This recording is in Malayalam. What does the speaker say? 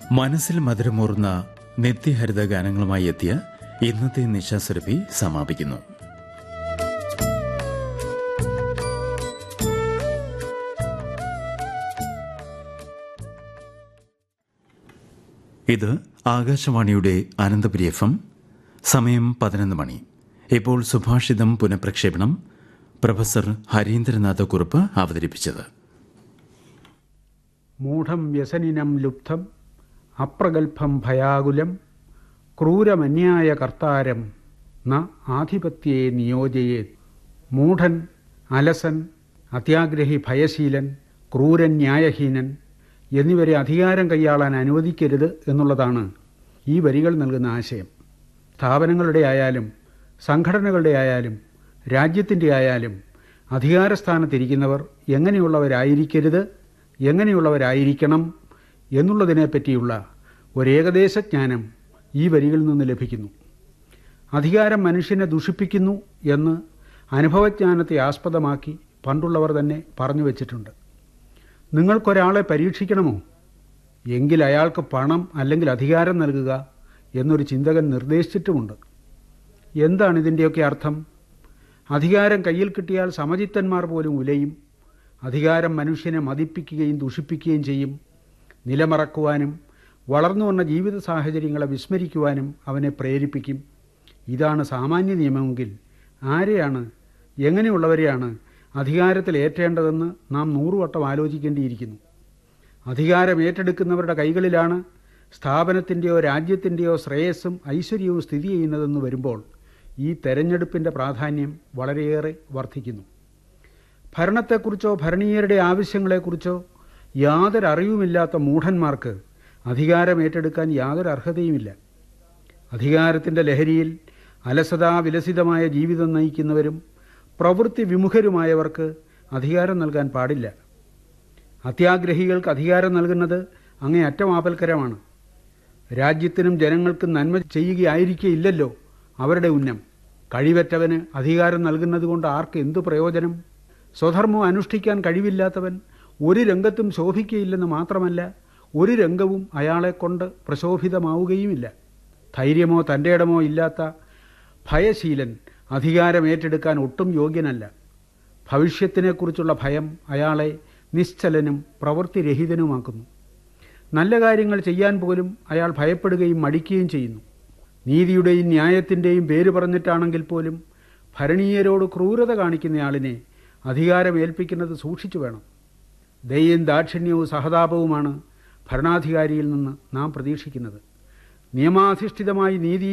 മനസ്സിൽ മധുരമൂർന്ന നിത്യഹരിത ഗാനങ്ങളുമായി എത്തിയ ഇന്നത്തെ നിശാസുരഭി സമാപിക്കുന്നു ഇത് ആകാശവാണിയുടെ അനന്തപുരി എഫ് എം സമയം പതിനൊന്ന് മണി ഇപ്പോൾ സുഭാഷിതം പുനഃപ്രക്ഷേപണം പ്രൊഫസർ ഹരീന്ദ്രനാഥ കുറുപ്പ് അവതരിപ്പിച്ചത് മൂഢം വ്യസനിനം ലുബ്ധം അപ്രഗൽഭം ഭയാകുലം ക്രൂരമന്യായ കർത്താരം ന ആധിപത്യേ നിയോജയേത് മൂഢൻ അലസൻ അത്യാഗ്രഹി ഭയശീലൻ ക്രൂരൻ ന്യായഹീനൻ എന്നിവരെ അധികാരം കൈയാളാൻ അനുവദിക്കരുത് എന്നുള്ളതാണ് ഈ വരികൾ നൽകുന്ന ആശയം സ്ഥാപനങ്ങളുടെ ആയാലും സംഘടനകളുടെ ആയാലും രാജ്യത്തിൻ്റെ ആയാലും അധികാരസ്ഥാനത്തിരിക്കുന്നവർ എങ്ങനെയുള്ളവരായിരിക്കരുത് എങ്ങനെയുള്ളവരായിരിക്കണം എന്നുള്ളതിനെപ്പറ്റിയുള്ള ഒരേകദേശ ജ്ഞാനം ഈ വരികളിൽ നിന്ന് ലഭിക്കുന്നു അധികാരം മനുഷ്യനെ ദുഷിപ്പിക്കുന്നു എന്ന് അനുഭവജ്ഞാനത്തെ ആസ്പദമാക്കി പണ്ടുള്ളവർ തന്നെ പറഞ്ഞു വച്ചിട്ടുണ്ട് നിങ്ങൾക്കൊരാളെ പരീക്ഷിക്കണമോ എങ്കിൽ അയാൾക്ക് പണം അല്ലെങ്കിൽ അധികാരം നൽകുക എന്നൊരു ചിന്തകൻ നിർദ്ദേശിച്ചിട്ടുമുണ്ട് എന്താണ് ഇതിൻ്റെയൊക്കെ അർത്ഥം അധികാരം കയ്യിൽ കിട്ടിയാൽ സമചിത്തന്മാർ പോലും ഉലയും അധികാരം മനുഷ്യനെ മതിപ്പിക്കുകയും ദുഷിപ്പിക്കുകയും ചെയ്യും നിലമറക്കുവാനും വളർന്നു വന്ന ജീവിത സാഹചര്യങ്ങളെ വിസ്മരിക്കുവാനും അവനെ പ്രേരിപ്പിക്കും ഇതാണ് സാമാന്യ നിയമമെങ്കിൽ ആരെയാണ് എങ്ങനെയുള്ളവരെയാണ് അധികാരത്തിൽ ഏറ്റേണ്ടതെന്ന് നാം നൂറുവട്ടം ആലോചിക്കേണ്ടിയിരിക്കുന്നു അധികാരം ഏറ്റെടുക്കുന്നവരുടെ കൈകളിലാണ് സ്ഥാപനത്തിൻ്റെയോ രാജ്യത്തിൻ്റെയോ ശ്രേയസ്സും ഐശ്വര്യവും സ്ഥിതി ചെയ്യുന്നതെന്ന് വരുമ്പോൾ ഈ തെരഞ്ഞെടുപ്പിൻ്റെ പ്രാധാന്യം വളരെയേറെ വർദ്ധിക്കുന്നു ഭരണത്തെക്കുറിച്ചോ ഭരണീയരുടെ ആവശ്യങ്ങളെക്കുറിച്ചോ യാതൊരു അറിവുമില്ലാത്ത മൂഢന്മാർക്ക് അധികാരം ഏറ്റെടുക്കാൻ യാതൊരു അർഹതയുമില്ല അധികാരത്തിൻ്റെ ലഹരിയിൽ അലസതാ വിലസിതമായ ജീവിതം നയിക്കുന്നവരും പ്രവൃത്തി വിമുഖരുമായവർക്ക് അധികാരം നൽകാൻ പാടില്ല അത്യാഗ്രഹികൾക്ക് അധികാരം നൽകുന്നത് അങ്ങേ അറ്റമാപൽക്കരമാണ് രാജ്യത്തിനും ജനങ്ങൾക്കും നന്മ ചെയ്യുകയായിരിക്കില്ലല്ലോ അവരുടെ ഉന്നം കഴിവറ്റവന് അധികാരം നൽകുന്നത് കൊണ്ട് ആർക്ക് എന്തു പ്രയോജനം സ്വധർമ്മം അനുഷ്ഠിക്കാൻ കഴിവില്ലാത്തവൻ ഒരു രംഗത്തും ശോഭിക്കയില്ലെന്ന് മാത്രമല്ല ഒരു രംഗവും അയാളെക്കൊണ്ട് പ്രശോഭിതമാവുകയുമില്ല ധൈര്യമോ തൻ്റെ ഇടമോ ഇല്ലാത്ത ഭയശീലൻ അധികാരം ഏറ്റെടുക്കാൻ ഒട്ടും യോഗ്യനല്ല ഭവിഷ്യത്തിനെക്കുറിച്ചുള്ള ഭയം അയാളെ നിശ്ചലനും പ്രവൃത്തിരഹിതനുമാക്കുന്നു നല്ല കാര്യങ്ങൾ ചെയ്യാൻ പോലും അയാൾ ഭയപ്പെടുകയും മടിക്കുകയും ചെയ്യുന്നു നീതിയുടെയും ന്യായത്തിൻ്റെയും പേര് പറഞ്ഞിട്ടാണെങ്കിൽ പോലും ഭരണീയരോട് ക്രൂരത കാണിക്കുന്നയാളിനെ അധികാരം ഏൽപ്പിക്കുന്നത് സൂക്ഷിച്ചു വേണം ദയയും ദാക്ഷിണ്യവും സഹതാപവുമാണ് ഭരണാധികാരിയിൽ നിന്ന് നാം പ്രതീക്ഷിക്കുന്നത് നിയമാധിഷ്ഠിതമായി നീതി